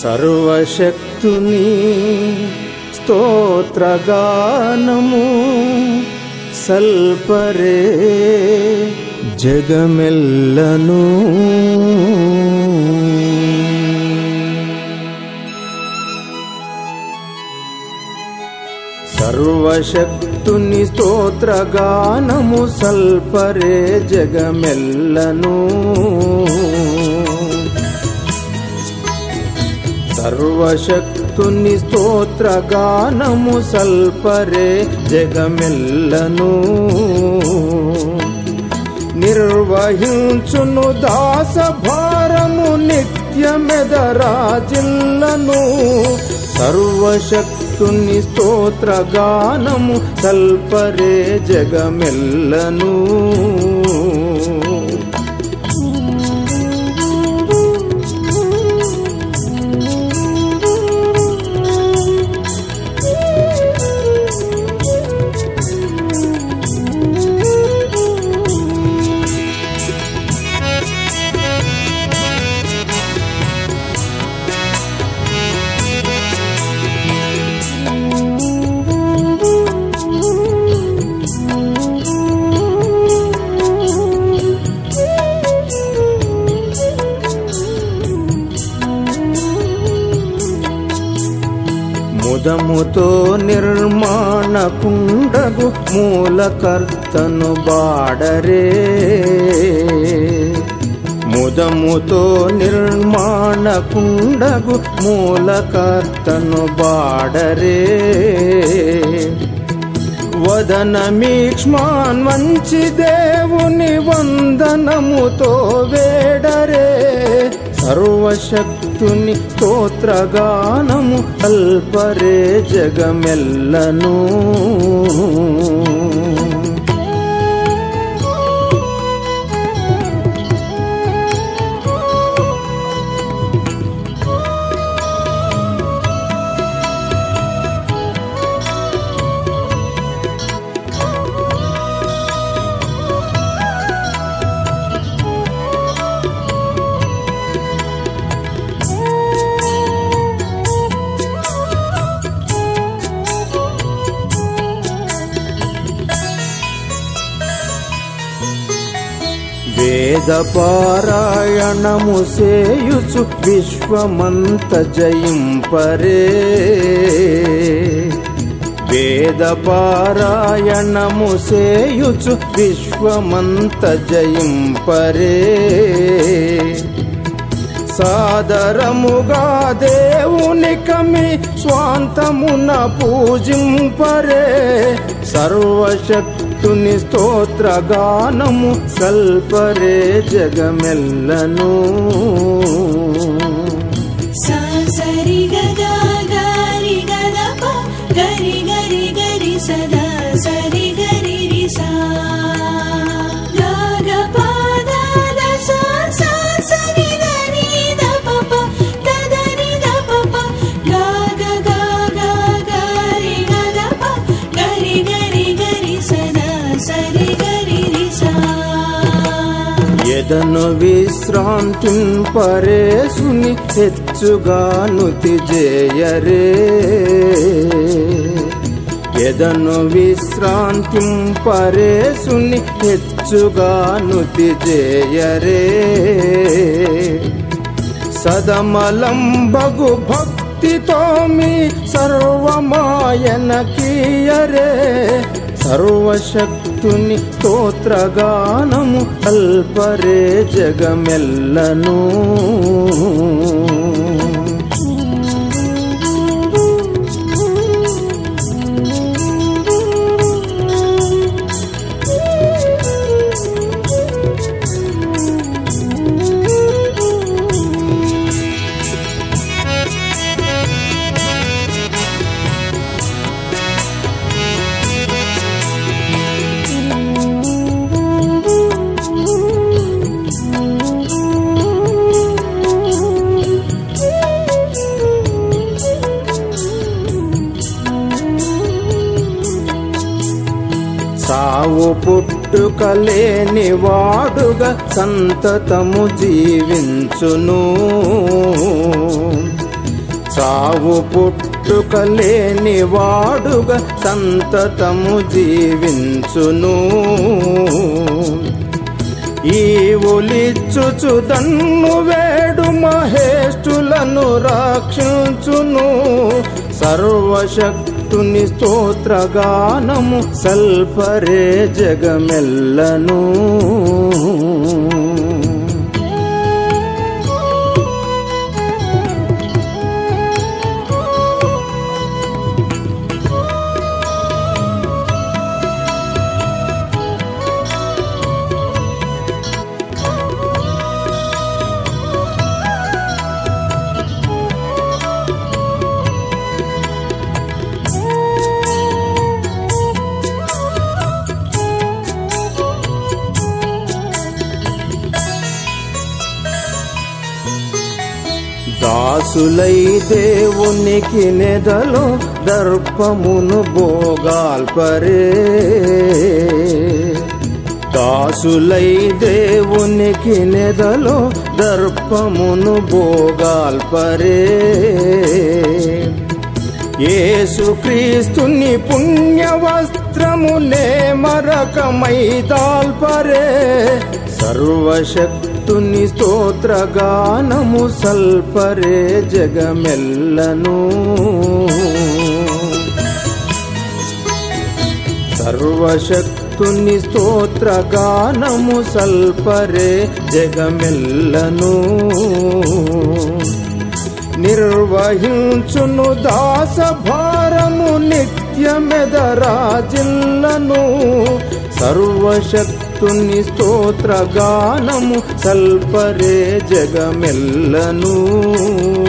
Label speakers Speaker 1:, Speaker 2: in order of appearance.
Speaker 1: సర్వశక్తుని స్తోత్రగానము సల్పరే జగమెల్లను సర్వశక్తుని స్తోత్రగానము సల్పరే జగమెల్లను సర్వశక్తుని స్తోత్రగానము సల్పరే జగమెల్లను నిర్వహించును దాస భారము నిత్యమెదరాజిల్లను సర్వశక్తుని స్తోత్రగానము సల్పరే జగమెల్లను ముదముతో నిర్మాణ కుండగు మూలకర్తను బాడరే ముదముతో నిర్మాణ కుండగు మూలకర్తను బాడరే వదన మీక్ష్మాన్ మంచి దేవుని వందనముతో వేడరే సర్వశక్తుని స్తోత్రగానము అల్పరే జగమెల్లను వేద పారాయణము సేయుచు విశ్వమంత జయింపరే వేద పారాయణము సేయుచు విశ్వమంత జయింపరే సాదరముగా దేవుని కమి స్వాంతమున పూజింపరే సర్వశక్తుని స్తోత్రగానము సల్పరే జగమెల్లను
Speaker 2: సా సరి గదా గారి గదప గరి గరి గరి సదా సరి గరి రి సా గా గ ప ద ద సా సా సరి ద ని ద ప ప ద ద ని ద ప ప గా గ గ గ గ రి గ ద ప గరి గరి గరి సదా సరి గరి రి సా
Speaker 1: ఎదను విశ్రాంతింపరేసుని హెచ్చుగా నుతి జేయరే ఎదను విశ్రాంతింపరేసుని హెచ్చుగా నుతి జేయరే సదమలంబగు భక్తితో మీ సర్వమాయన కీయరే సర్వశక్తుని స్తోత్రగానము అల్పరే జగమెల్లను సావు పుట్టుకలేని వాడుగా సంతతము జీవించును సావు పుట్టుక లేని వాడుగా సంతతము జీవించును ఈ ఒలిచ్చుచు దన్ను వేడు మహేష్టులను రక్షించును సర్వశక్తుని స్తోత్రగానము సల్పరే జగమెల్లను దాసులై దేవునికి నెదలో దర్పమును భోగాల్పరే దాసులై దేవునికి నెదలో దర్పమును భోగాల్పరే యేసుక్రీస్తుని పుణ్య వస్త్రమునే మరకమై దాల్పరే సర్వశక్తుని స్తోత్రగానము సల్పరే జగమెల్లను సర్వశక్తుని స్తోత్రగానము సల్పరే జగమెల్లను నిర్వహించును దాస భారము నిత్యమెదరాజిల్లను సర్వశక్తుని స్తోత్రగానము సల్పరే జగమెల్లను